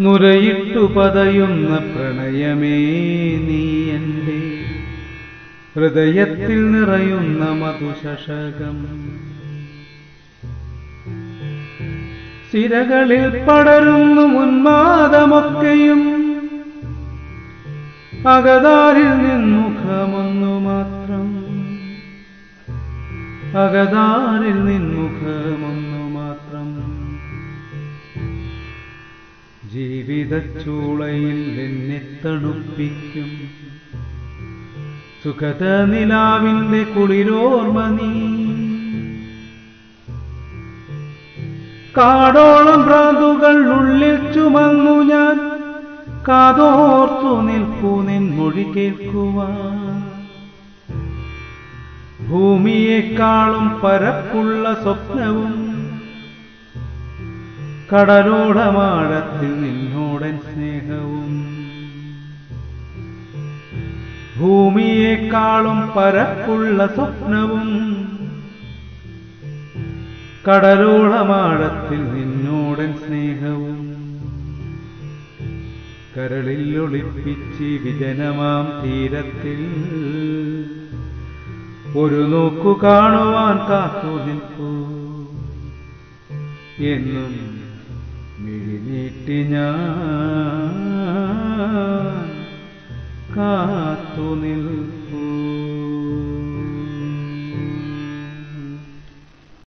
നുരയിട്ടു പതയുന്ന പ്രണയമേ നീ എൻ്റെ ഹൃദയത്തിൽ നിറയുന്ന മധുശകം സിരകളിൽ പടരുന്നു ഉന്മാദമൊക്കെയും അകതാരിൽ നിൻമുഖമൊന്നു മാത്രം അകതാരിൽ നിൻമുഖമൊന്നു മാത്രം ജീവിതച്ചൂളയിൽ എന്നെ തണുപ്പിക്കും സുഖത നിലാവിന്റെ കുളിരോർമ നീ കാടോളം ഭ്രാന്തുകൾ ഉള്ളിൽ ചുമന്നു ഞാൻ കാതോർത്തു നിൽപ്പു നിൻ മൊഴി കേൾക്കുവാൻ ഭൂമിയെക്കാളും പരപ്പുള്ള സ്വപ്നവും കടലോടമാഴത്തിൽ നിന്നോടൻ സ്നേഹവും ഭൂമിയെക്കാളും പരപ്പുള്ള സ്വപ്നവും കടലോളമാഴത്തിൽ നിന്നോടൻ സ്നേഹവും കരളിൽ ഒളിപ്പിച്ച് വിജനമാം തീരത്തിൽ ഒരു നോക്കു കാണുവാൻ കാത്തു നിൽപ്പൂ എന്നും മിഴിനീട്ടി ഞാൻ കാത്തു നിൽപ്പൂ